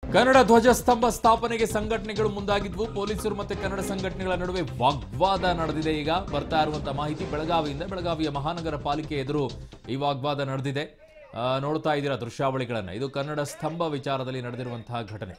ಕನ್ನಡ ಧ್ವಜಸ್ತಂಭ ಸ್ಥಾಪನೆಗೆ ಸಂಘಟನೆಗಳು ಮುಂದಾಗಿದ್ವು ಪೊಲೀಸರು ಮತ್ತೆ ಕನ್ನಡ ಸಂಘಟನೆಗಳ ನಡುವೆ ವಾಗ್ವಾದ ನಡೆದಿದೆ ಈಗ ಬರ್ತಾ ಇರುವಂತಹ ಮಾಹಿತಿ ಬೆಳಗಾವಿಯಿಂದ ಬೆಳಗಾವಿಯ ಮಹಾನಗರ ಪಾಲಿಕೆ ಎದುರು ಈ ವಾಗ್ವಾದ ನಡೆದಿದೆ ಆ, ನೋಡ್ತಾ ಇದ್ದೀರಾ ದೃಶ್ಯಾವಳಿಗಳನ್ನ ಇದು ಕನ್ನಡ ಸ್ತಂಭ ವಿಚಾರದಲ್ಲಿ ನಡೆದಿರುವಂತಹ ಘಟನೆ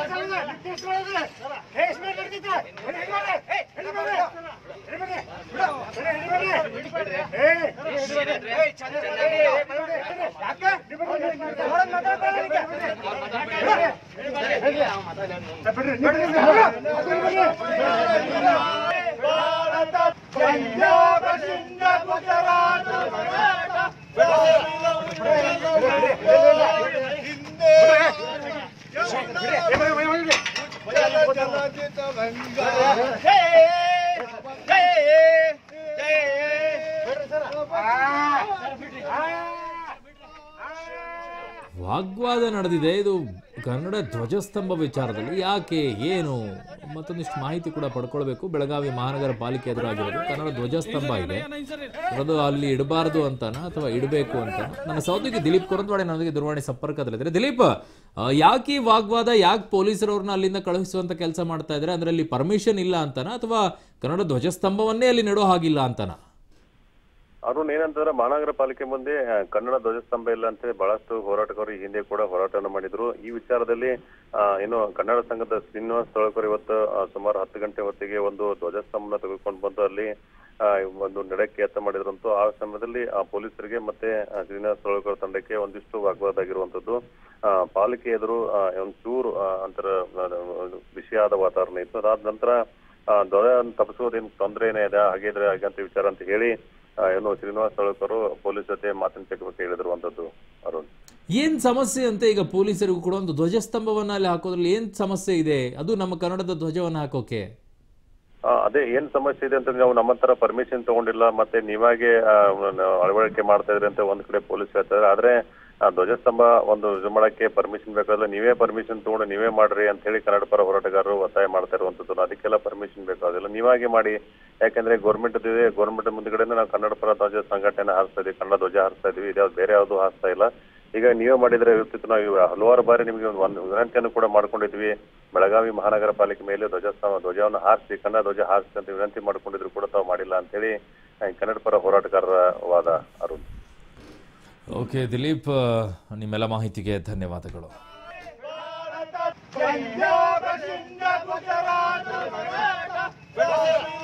ವಾಗ್ವಾದ ನಡೆದಿದೆ ಇದು ಕನ್ನಡ ಧ್ವಜಸ್ತಂಭ ವಿಚಾರದಲ್ಲಿ ಯಾಕೆ ಏನು ಮತ್ತೊಂದಿಷ್ಟು ಮಾಹಿತಿ ಕೂಡ ಪಡ್ಕೊಳ್ಬೇಕು ಬೆಳಗಾವಿ ಮಹಾನಗರ ಪಾಲಿಕೆ ಎದುರಾಗಿರೋದು ಕನ್ನಡ ಧ್ವಜಸ್ತಂಭ ಇದೆ ಅದು ಅಲ್ಲಿ ಇಡಬಾರ್ದು ಅಂತಾನ ಅಥವಾ ಇಡಬೇಕು ಅಂತ ನನ್ನ ಸಹೋದರಿ ದಿಲೀಪ್ ಕೊರಂದ್ವಾಡೆ ನನಗೆ ದೂರವಾಣಿ ಸಂಪರ್ಕದಲ್ಲಿದ್ದಾರೆ ದಿಲೀಪ್ ಆ, ಯಾಕೆ ಈ ವಾಗ್ವಾದ ಯಾಕೆ ಪೊಲೀಸರವ್ರನ್ನ ಅಲ್ಲಿಂದ ಕಳುಹಿಸುವಂತ ಕೆಲಸ ಮಾಡ್ತಾ ಇದ್ದಾರೆ ಅಂದ್ರೆ ಅಲ್ಲಿ ಪರ್ಮಿಷನ್ ಇಲ್ಲ ಅಂತಾನ ಅಥವಾ ಕನ್ನಡ ಧ್ವಜಸ್ತಂಭವನ್ನೇ ಅಲ್ಲಿ ನೆಡೋ ಹಾಗಿಲ್ಲ ಅಂತಾನ ಅರುಣ್ ಏನಂತಂದ್ರೆ ಮಹಾನಗರ ಪಾಲಿಕೆ ಮುಂದೆ ಆ, ಕನ್ನಡ ಧ್ವಜಸ್ತಂಭ ಇಲ್ಲ ಅಂತ ಹೇಳಿ ಬಹಳಷ್ಟು ಹೋರಾಟಗಾರರು ಈ ಹಿಂದೆ ಕೂಡ ಹೋರಾಟವನ್ನು ಮಾಡಿದ್ರು ಈ ವಿಚಾರದಲ್ಲಿ ಆ, ಏನು ಕನ್ನಡ ಸಂಘದ ಶ್ರೀನಿವಾಸ್ ತೊಳಕರ್ ಇವತ್ತು ಆ, ಸುಮಾರು ಹತ್ತು ಗಂಟೆ ಹೊತ್ತಿಗೆ ಒಂದು ಧ್ವಜಸ್ತಂಭನ ತೆಗೆದುಕೊಂಡು ಬಂದು ಅಲ್ಲಿ ಆ, ಒಂದು ನಡೆಕ್ಕೆ ಯತ್ನ ಮಾಡಿದ್ರಂತೂ ಆ ಸಮಯದಲ್ಲಿ ಆ ಪೊಲೀಸರಿಗೆ ಮತ್ತೆ ಆ, ಶ್ರೀನಿವಾಸ್ ತೊಳಕರ್ ತಂಡಕ್ಕೆ ಒಂದಿಷ್ಟು ವಾಗ್ವಾದ ಆಗಿರುವಂತದ್ದು ಆ, ಪಾಲಿಕೆ ಎದುರು ಆ, ಒಂಚೂರು ಆ, ಅಂತರ ಆ, ಬಿಸಿಯಾದ ವಾತಾವರಣ ಇತ್ತು ಅದಾದ ನಂತರ ಆ, ಧ್ವಜ ತಪ್ಪಿಸೋದೇನು ತೊಂದರೆ ಏನೇ ಇದೆ ಹಾಗಿದ್ರೆ ಹಾಗೆ ಅಂತ ವಿಚಾರ ಅಂತ ಹೇಳಿ ಆ, ಏನು ಶ್ರೀನಿವಾಸ್ ತೊಳಕರು ಪೊಲೀಸ್ ಜೊತೆ ಮಾತಿನ ಚಕಮಕಿ ಹೇಳಿದಿರುವಂತದ್ದು ಅರುಣ್ ಏನ್ ಸಮಸ್ಯೆ ಅಂತ ಈಗ ಪೊಲೀಸರಿಗೂ ಕೂಡ ಒಂದು ಧ್ವಜಸ್ತಂಭವನ್ನ ಅಲ್ಲಿ ಹಾಕೋದ್ರಲ್ಲಿ ಏನ್ ಸಮಸ್ಯೆ ಇದೆ ಅದು ನಮ್ಮ ಕನ್ನಡದ ಧ್ವಜವನ್ನ ಹಾಕೋಕೆ ಆ, ಅದೇ ಏನ್ ಸಮಸ್ಯೆ ಇದೆ ಅಂತ ನಾವು ನಮ್ಮ ಹತ್ರ ಪರ್ಮಿಷನ್ ತಗೊಂಡಿಲ್ಲ ಮತ್ತೆ ನೀವಾಗೆ ಆ, ನ- ಅಳವಡಿಕೆ ಮಾಡ್ತಾ ಇದ್ರಿ ಅಂತ ಒಂದ್ ಕಡೆ ಪೊಲೀಸ್ ಹೇಳ್ತಾರೆ ಆದ್ರೆ ಆ, ಧ್ವಜಸ್ತಂಭ ಒಂದು ಇದು ಮಾಡಕ್ಕೆ ಪರ್ಮಿಷನ್ ಬೇಕಾದ್ರೆ ನೀವೇ ಪರ್ಮಿಷನ್ ತಗೊಂಡು ನೀವೇ ಮಾಡ್ರಿ ಅಂತ ಹೇಳಿ ಕನ್ನಡ ಪರ ಹೋರಾಟಗಾರರು ಒತ್ತಾಯ ಮಾಡ್ತಾ ಇರುವಂತದ್ದು ಅದಕ್ಕೆಲ್ಲ ಪರ್ಮಿಷನ್ ಬೇಕಾಗಿಲ್ಲ ನೀವಾಗೆ ಮಾಡಿ ಯಾಕಂದ್ರೆ ಗೌರ್ಮೆಂಟ್ ಇದೆ ಗೌರ್ಮೆಂಟ್ ಮುಂದ್ಗಡೆ ನಾವು ಕನ್ನಡ ಪರ ಧ್ವಜ ಸಂಘಟನೆ ಹಾರಿಸ್ತಾ ಇದೀವಿ ಕನ್ನಡ ಧ್ವಜ ಹಾರಿಸ್ತಾ ಇದೀವಿ ಇದ್ಯಾವ್ದು ಬೇರೆ ಯಾವ್ದು ಹಾರಿಸ್ತಾ ಇಲ್ಲ ಈಗ ನೀವೇ ಮಾಡಿದ್ರೆ ಇರ್ತಿತ್ತು ನಾವು ಇವ- ಹಲವಾರು ಬಾರಿ ನಿಮಗೆ ಒಂದು ಒಂದು ವಿನಂತಿಯನ್ನು ಕೂಡ ಮಾಡ್ಕೊಂಡಿದ್ವಿ ಬೆಳಗಾವಿ ಮಹಾನಗರ ಪಾಲಿಕೆ ಮೇಲೆ ಧ್ವಜಸ್ತಂಭ ಧ್ವಜವನ್ನು ಹಾರಿಸಿ ಕನ್ನಡ ಧ್ವಜ ಹಾರಿಸಿ ಅಂತ ವಿನಂತಿ ಮಾಡ್ಕೊಂಡಿದ್ರು ಕೂಡ ತಾವು ಮಾಡಿಲ್ಲ ಅಂತ ಹೇಳಿ ಆ, ಕನ್ನಡ ಪರ ಹೋರಾಟಗಾರರ ವಾದ ಅರುಣ್ ಓಕೆ ದಿಲೀಪ್ ಆ, ನಿಮ್ಮೆಲ್ಲ ಮಾಹಿತಿಗೆ ಧನ್ಯವಾದಗಳು ಪಂಜಾಬ ಸಿಂಧ ಗುಜರಾತ್